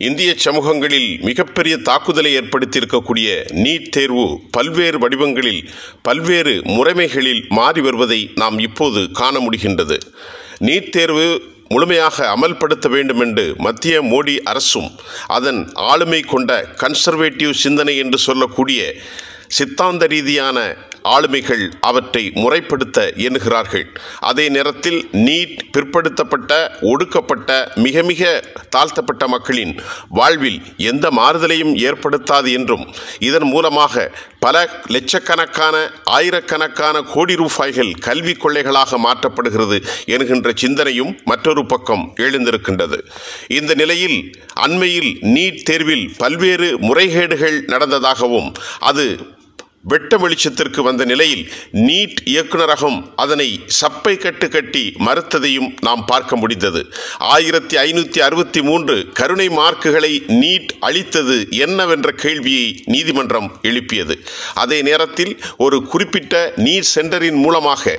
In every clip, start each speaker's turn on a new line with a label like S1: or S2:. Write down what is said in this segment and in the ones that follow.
S1: இந்திய சமூகங்களில் மிகப்பெரிய தாக்குதலை ஏற்படுத்தியிருக்கக்கூடிய நீட் தேர்வு பல்வேறு வடிவங்களில் பல்வேறு முறைமைகளில் மாறி வருவதை நாம் இப்போது காண முடிகின்றது நீட் தேர்வு முழுமையாக அமல்படுத்த வேண்டும் என்று மத்திய மோடி அரசும் அதன் ஆளுமை கொண்ட கன்சர்வேட்டிவ் சிந்தனை என்று சொல்லக்கூடிய சித்தாந்த ரீதியான ஆளுமைகள் அவற்றை முறைப்படுத்த எண்ணுகிறார்கள் அதே நேரத்தில் நீட் பிற்படுத்தப்பட்ட ஒடுக்கப்பட்ட மிக மிக தாழ்த்தப்பட்ட மக்களின் வாழ்வில் எந்த மாறுதலையும் ஏற்படுத்தாது என்றும் இதன் மூலமாக பல லட்சக்கணக்கான ஆயிரக்கணக்கான கோடி ரூபாய்கள் கல்வி கொள்ளைகளாக மாற்றப்படுகிறது என்கின்ற சிந்தனையும் மற்றொரு பக்கம் எழுந்திருக்கின்றது இந்த நிலையில் அண்மையில் நீட் தேர்வில் பல்வேறு முறைகேடுகள் நடந்ததாகவும் அது வெட்ட வெளிச்சத்திற்கு வந்த நிலையில் நீட் இயக்குநரகம் அதனை சப்பை கட்டு கட்டி மறுத்ததையும் நாம் பார்க்க முடிந்தது ஆயிரத்தி ஐநூற்றி அறுபத்தி மூன்று கருணை மார்க்குகளை நீட் அளித்தது என்னவென்ற கேள்வியை நீதிமன்றம் எழுப்பியது அதே நேரத்தில் ஒரு குறிப்பிட்ட நீட் சென்டரின் மூலமாக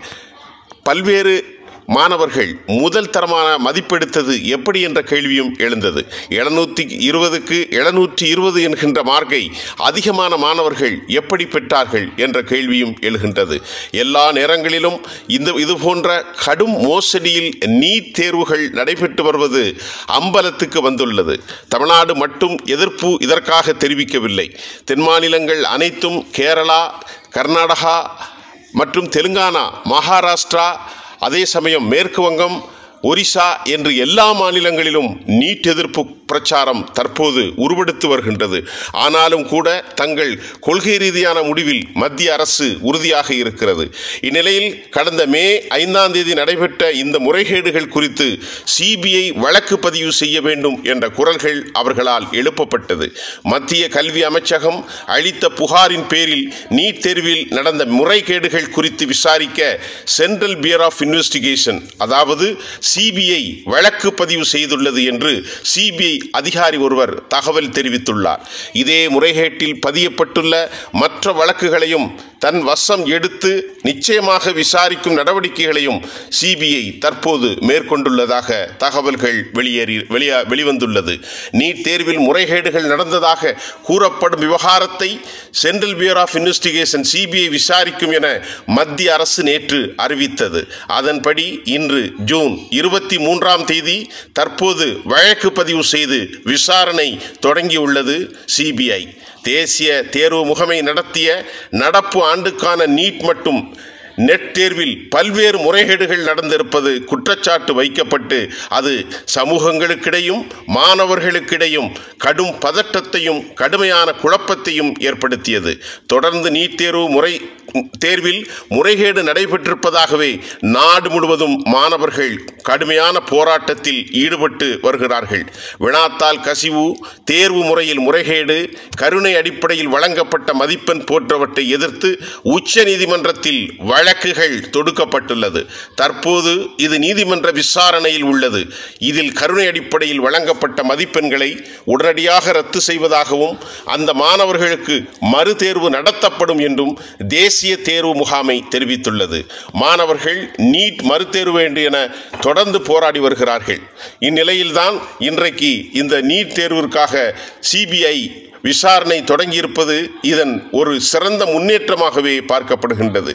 S1: பல்வேறு மாணவர்கள் முதல் தரமான மதிப்பெடுத்தது எப்படி என்ற கேள்வியும் எழுந்தது எழுநூற்றி இருபதுக்கு எழுநூற்றி இருபது என்கின்ற மார்க்கை அதிகமான மாணவர்கள் எப்படி பெற்றார்கள் என்ற கேள்வியும் எழுகின்றது எல்லா நேரங்களிலும் இந்த இது போன்ற கடும் மோசடியில் நீட் தேர்வுகள் நடைபெற்று வருவது அம்பலத்துக்கு வந்துள்ளது தமிழ்நாடு மட்டும் எதிர்ப்பு இதற்காக தெரிவிக்கவில்லை தென் மாநிலங்கள் அனைத்தும் கேரளா கர்நாடகா மற்றும் தெலுங்கானா மகாராஷ்டிரா அதே சமயம் மேற்கு வங்கம் ஒரிசா என்று எல்லா மாநிலங்களிலும் நீட் எதிர்ப்பு பிரச்சாரம் தற்போது உருவெடுத்து வருகின்றது ஆனாலும் கூட தங்கள் கொள்கை ரீதியான முடிவில் மத்திய அரசு உறுதியாக இருக்கிறது இந்நிலையில் கடந்த மே ஐந்தாம் தேதி நடைபெற்ற இந்த முறைகேடுகள் குறித்து சிபிஐ வழக்கு பதிவு செய்ய வேண்டும் என்ற குரல்கள் அவர்களால் எழுப்பப்பட்டது மத்திய கல்வி அமைச்சகம் அளித்த புகாரின் பேரில் நீட் தேர்வில் நடந்த முறைகேடுகள் குறித்து விசாரிக்க சென்ட்ரல் பியர் ஆஃப் இன்வெஸ்டிகேஷன் அதாவது சிபிஐ வழக்கு பதிவு செய்துள்ளது என்று சிபிஐ அதிகாரி ஒருவர் தகவல் தெரிவித்துள்ளார் இதே முறைகேட்டில் பதியப்பட்டுள்ள மற்ற வழக்குகளையும் தன் வசம் எடுத்து நிச்சயமாக விசாரிக்கும் நடவடிக்கைகளையும் சிபிஐ தற்போது மேற்கொண்டுள்ளதாக தகவல்கள் வெளியேறி வெளியா வெளிவந்துள்ளது நீட் தேர்வில் முறைகேடுகள் நடந்ததாக கூறப்படும் விவகாரத்தை central bureau of investigation CBI விசாரிக்கும் என மத்திய அரசு நேற்று அறிவித்தது அதன்படி இன்று ஜூன் இருபத்தி மூன்றாம் தேதி தற்போது வழக்கு பதிவு செய்து விசாரணை தொடங்கியுள்ளது சிபிஐ தேசிய தேர்வு முகமை நடத்திய நடப்பு ஆண்டுக்கான நீட் மற்றும் நெட் தேர்வில் பல்வேறு முறைகேடுகள் நடந்திருப்பது குற்றச்சாட்டு வைக்கப்பட்டு அது சமூகங்களுக்கிடையும் மாணவர்களுக்கிடையும் கடும் பதட்டத்தையும் கடுமையான குழப்பத்தையும் ஏற்படுத்தியது தொடர்ந்து நீட் தேர்வு முறை தேர்வில் முறைகேடு நடைபெற்றிருப்பதாகவே நாடு முழுவதும் மாணவர்கள் கடுமையான போராட்டத்தில் ஈடுபட்டு வருகிறார்கள் வினாத்தால் கசிவு தேர்வு முறையில் முறைகேடு கருணை அடிப்படையில் வழங்கப்பட்ட மதிப்பெண் போன்றவற்றை எதிர்த்து உச்ச நீதிமன்றத்தில் வழக்குகள் தொடுக்கப்பட்டுள்ளது தற்போது இது நீதிமன்ற விசாரணையில் உள்ளது இதில் கருணை அடிப்படையில் வழங்கப்பட்ட மதிப்பெண்களை உடனடியாக ரத்து செய்வதாகவும் அந்த மாணவர்களுக்கு மறுதேர்வு நடத்தப்படும் என்றும் தேசிய தேர்வு முகாமை தெரிவித்துள்ளது மாணவர்கள் நீட் மறுதேர்வு வேண்டும் என தொடர்ந்து போராடி வருகிறார்கள் இந்நிலையில்தான் இன்றைக்கு இந்த நீட் தேர்விற்காக சிபிஐ விசாரணை தொடங்கியிருப்பது இதன் ஒரு சிறந்த முன்னேற்றமாகவே பார்க்கப்படுகின்றது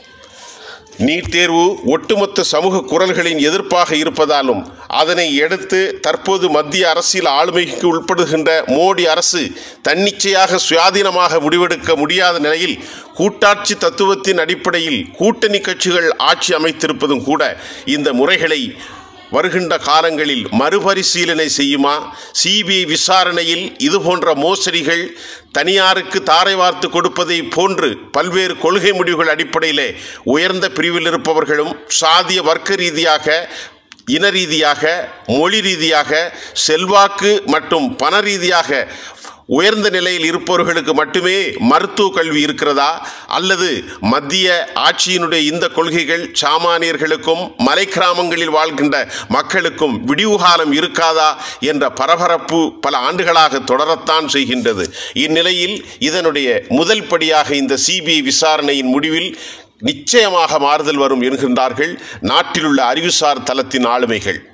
S1: நீட் தேர்வு ஒட்டுமொத்த சமூக குரல்களின் எதிர்ப்பாக இருப்பதாலும் அதனை எடுத்து தற்போது மத்திய அரசியல் ஆளுமைக்கு உட்படுகின்ற மோடி அரசு தன்னிச்சையாக சுயாதீனமாக முடிவெடுக்க முடியாத நிலையில் கூட்டாட்சி தத்துவத்தின் அடிப்படையில் கூட்டணி கட்சிகள் ஆட்சி அமைத்திருப்பதும் கூட இந்த முறைகளை வருகின்ற காலங்களில் மறுபரிசீலனை செய்யுமா சிபிஐ விசாரணையில் இது போன்ற மோசடிகள் தனியாருக்கு தாரை வார்த்து கொடுப்பதை போன்று பல்வேறு கொள்கை முடிவுகள் அடிப்படையிலே உயர்ந்த பிரிவில் இருப்பவர்களும் சாதிய வர்க்க ரீதியாக இன ரீதியாக மொழி ரீதியாக செல்வாக்கு மற்றும் பண ரீதியாக உயர்ந்த நிலையில் இருப்பவர்களுக்கு மட்டுமே மருத்துவ கல்வி இருக்கிறதா அல்லது மத்திய ஆட்சியினுடைய இந்த கொள்கைகள் சாமானியர்களுக்கும் மலை கிராமங்களில் வாழ்கின்ற மக்களுக்கும் விடிவு காலம் இருக்காதா என்ற பரபரப்பு பல ஆண்டுகளாக தொடரத்தான் செய்கின்றது இந்நிலையில் இதனுடைய முதல் படியாக இந்த சிபிஐ விசாரணையின் முடிவில் நிச்சயமாக மாறுதல் வரும் என்கின்றார்கள் நாட்டிலுள்ள அறிவுசார் தளத்தின் ஆளுமைகள்